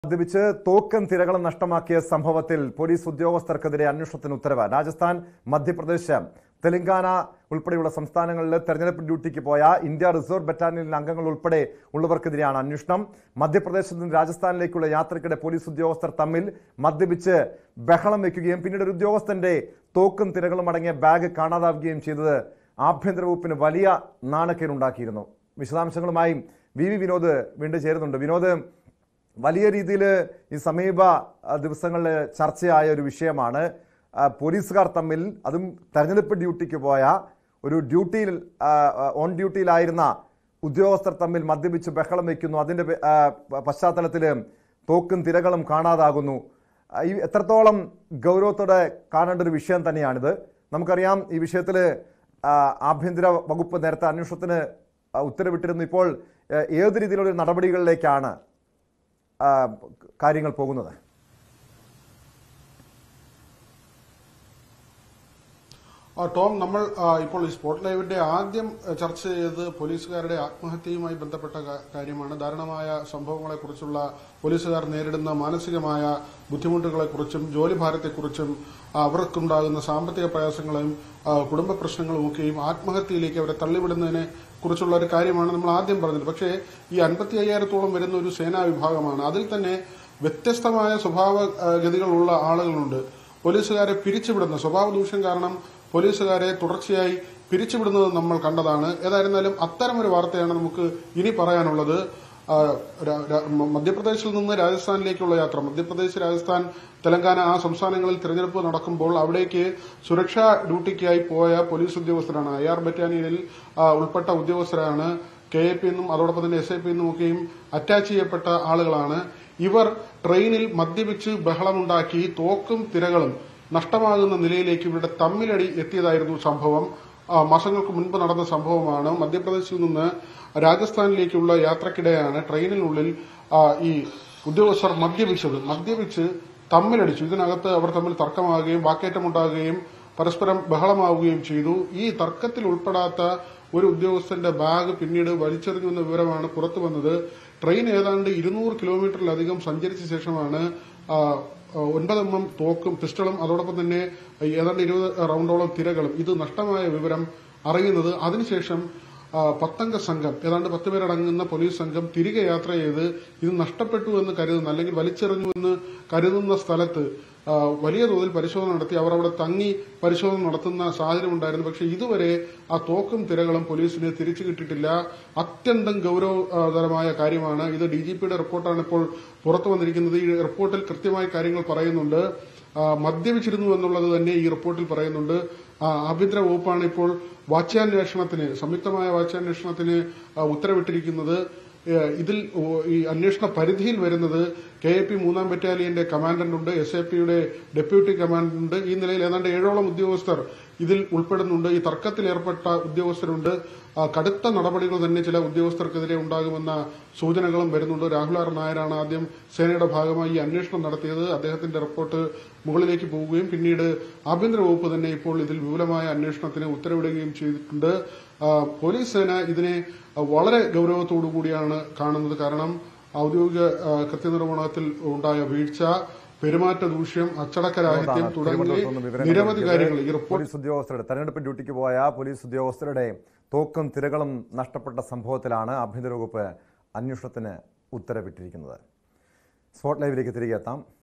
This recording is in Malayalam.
മദ്യപിച്ച് തോക്കും തിരകളും നഷ്ടമാക്കിയ സംഭവത്തിൽ പോലീസ് ഉദ്യോഗസ്ഥർക്കെതിരെ അന്വേഷണത്തിന് ഉത്തരവ് രാജസ്ഥാൻ മധ്യപ്രദേശ് തെലങ്കാന ഉൾപ്പെടെയുള്ള സംസ്ഥാനങ്ങളിൽ തെരഞ്ഞെടുപ്പ് ഡ്യൂട്ടിക്ക് പോയ ഇന്ത്യ റിസർവ് ബറ്റാലിയനിലെ അംഗങ്ങൾ ഉൾപ്പെടെ ഉള്ളവർക്കെതിരെയാണ് അന്വേഷണം മധ്യപ്രദേശിൽ നിന്ന് രാജസ്ഥാനിലേക്കുള്ള യാത്രയ്ക്കിടെ പോലീസ് ഉദ്യോഗസ്ഥർ തമ്മിൽ മദ്യപിച്ച് ബഹളം വെക്കുകയും പിന്നീട് ഒരു ഉദ്യോഗസ്ഥന്റെ തോക്കും തിരകളും അടങ്ങിയ ബാഗ് കാണാതാവുകയും ചെയ്തത് ആഭ്യന്തര വകുപ്പിന് വലിയ നാണക്കേടുണ്ടാക്കിയിരുന്നു വിശദാംശങ്ങളുമായി വി വി വിനോദ് വീണ്ടും ചേരുന്നുണ്ട് വിനോദ് വലിയ രീതിയിൽ ഈ സമീപ ആ, ദിവസങ്ങളിൽ ചർച്ചയായ ഒരു വിഷയമാണ് ആ, പോലീസുകാർ തമ്മിൽ അതും തെരഞ്ഞെടുപ്പ് ഡ്യൂട്ടിക്ക് പോയ ഒരു ഡ്യൂട്ടിയിൽ ആ, ആ, ഓൺ ഡ്യൂട്ടിയിലായിരുന്ന ഉദ്യോഗസ്ഥർ തമ്മിൽ മദ്യപിച്ച് ബഹളം വയ്ക്കുന്നു അതിൻ്റെ പെ- ആ, പ- പശ്ചാത്തലത്തിൽ തോക്കും തിരകളും കാണാതാകുന്നു ആ, ഈ എത്രത്തോളം ഗൗരവത്തോടെ കാണേണ്ട ഒരു വിഷയം തന്നെയാണിത് നമുക്കറിയാം ഈ വിഷയത്തിൽ ആഭ്യന്തര വകുപ്പ് നേരത്തെ അന്വേഷണത്തിന് ആ, ഉത്തരവിട്ടിരുന്നു ഇപ്പോൾ ആ, ഏത് രീതിയിലുള്ള ഒരു നടപടികളിലേക്കാണ് ആ, കാര്യങ്ങൾ പോകുന്നത് ആ, ടോം നമ്മൾ ആ, ഇപ്പോൾ ഈ സ്പോട്ട് ലൈവിന്റെ ആദ്യം ആ, ചർച്ച ചെയ്തത് പോലീസുകാരുടെ ആത്മഹത്യയുമായി ബന്ധപ്പെട്ട കാ- കാര്യമാണ് ദാരുണമായ സംഭവങ്ങളെക്കുറിച്ചുള്ള പോലീസുകാർ നേരിടുന്ന മാനസികമായ ബുദ്ധിമുട്ടുകളെക്കുറിച്ചും ജോലിഭാരത്തെക്കുറിച്ചും ആ, അവർക്കുണ്ടാകുന്ന സാമ്പത്തിക പ്രയാസങ്ങളെയും ആ, കുടുംബ പ്രശ്നങ്ങളും ഒക്കെയും ആത്മഹത്യയിലേക്ക് അവരെ തള്ളിവിടുന്നതിനെ കുറിച്ചുള്ള ഒരു കാര്യമാണ് നമ്മൾ ആദ്യം പറഞ്ഞത് പക്ഷേ ഈ അൻപത്തി അയ്യായിരത്തോളം വരുന്ന ഒരു സേനാ വിഭാഗമാണ് അതിൽ തന്നെ വ്യത്യസ്തമായ സ്വഭാവ ആ, ഗതികളുള്ള ആളുകളുണ്ട് പോലീസുകാരെ പിരിച്ചുവിടുന്ന സ്വഭാവ ദൂഷ്യം കാരണം പോലീസുകാരെ തുടർച്ചയായി പിരിച്ചുവിടുന്നത് നമ്മൾ കണ്ടതാണ് ഏതായിരുന്നാലും അത്തരമൊരു വാർത്തയാണ് നമുക്ക് ഇനി പറയാനുള്ളത് ആ, ര- ര- മ- മധ്യപ്രദേശിൽ നിന്ന് രാജസ്ഥാനിലേക്കുള്ള യാത്ര മധ്യപ്രദേശ് രാജസ്ഥാൻ തെലങ്കാന ആ സംസ്ഥാനങ്ങളിൽ തിരഞ്ഞെടുപ്പ് നടക്കുമ്പോൾ അവിടേക്ക് സുരക്ഷാ ഡ്യൂട്ടിക്കായി പോയ പോലീസ് ഉദ്യോഗസ്ഥരാണ് ഐ ആർ ബറ്റാലിയനിൽ ആ, ഉൾപ്പെട്ട ഉദ്യോഗസ്ഥരാണ് കെ എ പി എന്നും അതോടൊപ്പം തന്നെ എസ് ഐ പി എന്നും ഒക്കെയും അറ്റാച്ച് ചെയ്യപ്പെട്ട ആളുകളാണ് ഇവർ ട്രെയിനിൽ മദ്യപിച്ച് ബഹളമുണ്ടാക്കി തോക്കും തിരകളും നഷ്ടമാകുന്ന നിലയിലേക്ക് ഇവരുടെ തമ്മിലടി എത്തിയതായിരുന്നു സംഭവം ആ, മാസങ്ങൾക്ക് മുൻപ് നടന്ന സംഭവമാണ് മധ്യപ്രദേശിൽ നിന്ന് രാജസ്ഥാനിലേക്കുള്ള യാത്രക്കിടെയാണ് ട്രെയിനിനുള്ളിൽ ആ, ഈ ഉദ്യോഗസ്ഥർ മദ്യപിച്ചത് മദ്യപിച്ച് തമ്മിലടിച്ചു ഇതിനകത്ത് അവർ തമ്മിൽ തർക്കമാകുകയും വാക്കേറ്റമുണ്ടാകുകയും പരസ്പരം ബഹളമാവുകയും ചെയ്തു ഈ തർക്കത്തിൽ ഉൾപ്പെടാത്ത ഒരു ഉദ്യോഗസ്ഥന്റെ ബാഗ് പിന്നീട് വലിച്ചെറിഞ്ഞു എന്ന വിവരമാണ് പുറത്തു വന്നത് ട്രെയിൻ ഏതാണ്ട് ഇരുന്നൂറ് കിലോമീറ്ററിലധികം സഞ്ചരിച്ച ശേഷമാണ് ആ, ആ, ഒൻപത് എം എം തോക്കും പിസ്റ്റളും അതോടൊപ്പം തന്നെ ഏതാണ്ട് ഇരുപത് റൗണ്ടോളം തിരകളും ഇത് നഷ്ടമായ വിവരം അറിയുന്നത് അതിനുശേഷം ആ, പത്തംഗ സംഘം ഏതാണ്ട് പത്ത് പേരടങ്ങുന്ന പോലീസ് സംഘം തിരികെ യാത്ര ചെയ്ത് ഇത് നഷ്ടപ്പെട്ടു എന്ന് കരുതുന്ന അല്ലെങ്കിൽ വലിച്ചെറിഞ്ഞു എന്ന് കരുതുന്ന സ്ഥലത്ത് ആ, വലിയ തോതിൽ പരിശോധന നടത്തി അവർ അവിടെ തങ്ങി പരിശോധന നടത്തുന്ന സാഹചര്യം ഉണ്ടായിരുന്നു പക്ഷേ ഇതുവരെ ആ തോക്കും തിരകളും പോലീസിന് തിരിച്ചു കിട്ടിയിട്ടില്ല അത്യന്തം ഗൗരവതരമായ കാര്യമാണ് ഇത് ഡി ജി പിയുടെ റിപ്പോർട്ടാണ് ഇപ്പോൾ പുറത്തു വന്നിരിക്കുന്നത് ഈ റിപ്പോർട്ടിൽ കൃത്യമായ കാര്യങ്ങൾ പറയുന്നുണ്ട് ആ, മദ്യപിച്ചിരുന്നു എന്നുള്ളത് തന്നെ ഈ റിപ്പോർട്ടിൽ പറയുന്നുണ്ട് ആ, ആഭ്യന്തര വകുപ്പാണ് ഇപ്പോൾ വാച്യാന്വേഷണത്തിന് സംയുക്തമായ വാച്യാന്വേഷണത്തിന് ആ, ഉത്തരവിട്ടിരിക്കുന്നത് ഏ, ഇതിൽ ഓ, ഈ അന്വേഷണ പരിധിയിൽ വരുന്നത് കെ എ പി മൂന്നാം ബറ്റാലിയന്റെ കമാൻഡന്റ് ഉണ്ട് എസ് എ പിയുടെ ഡെപ്യൂട്ടി കമാൻഡന്റ് ഉണ്ട് ഈ നിലയിൽ ഏതാണ്ട് ഏഴോളം ഉദ്യോഗസ്ഥർ ഇതിൽ ഉൾപ്പെടുന്നുണ്ട് ഈ തർക്കത്തിൽ ഏർപ്പെട്ട ഉദ്യോഗസ്ഥരുണ്ട് ആ, കടുത്ത നടപടികൾ തന്നെ ചില ഉദ്യോഗസ്ഥർക്കെതിരെ ഉണ്ടാകുമെന്ന സൂചനകളും വരുന്നുണ്ട് രാഹുൽ ആർ നായരാണ് ആദ്യം സേനയുടെ ഭാഗമായി ഈ അന്വേഷണം നടത്തിയത് അദ്ദേഹത്തിന്റെ റിപ്പോർട്ട് മുകളിലേക്ക് പോവുകയും പിന്നീട് ആഭ്യന്തര വകുപ്പ് തന്നെ ഇപ്പോൾ ഇതിൽ വിപുലമായ അന്വേഷണത്തിന് ഉത്തരവിടുകയും ചെയ്തിട്ടുണ്ട് ആ, പോലീസ് സേന ഇതിനെ വളരെ ഗൗരവത്തോടു കൂടിയാണ് കാണുന്നത് കാരണം ഔദ്യോഗിക ആ, കൃത്യനിർവഹണത്തിൽ ഉണ്ടായ വീഴ്ച പെരുമാറ്റ ദൂഷ്യം അച്ചടക്കരാഹിത്യം തുടങ്ങി തിരുവനന്തപുരത്ത് നിന്ന് വിവരങ്ങൾ നിരവധി നൽകിയത് കാര്യങ്ങൾ ഈ റിപ്പോർട്ട് പോലീസ് ഉദ്യോഗസ്ഥരുടെ തെരഞ്ഞെടുപ്പ് ഡ്യൂട്ടിക്ക് പോയ പോലീസ് ഉദ്യോഗസ്ഥരുടെ തോക്കും തിരകളും നഷ്ടപ്പെട്ട സംഭവത്തിലാണ് ആഭ്യന്തര വകുപ്പ് അന്വേഷണത്തിന് ഉത്തരവിട്ടിരിക്കുന്നത് സ്പോട്ട് ലൈവിലേക്ക് തിരികെ എത്താം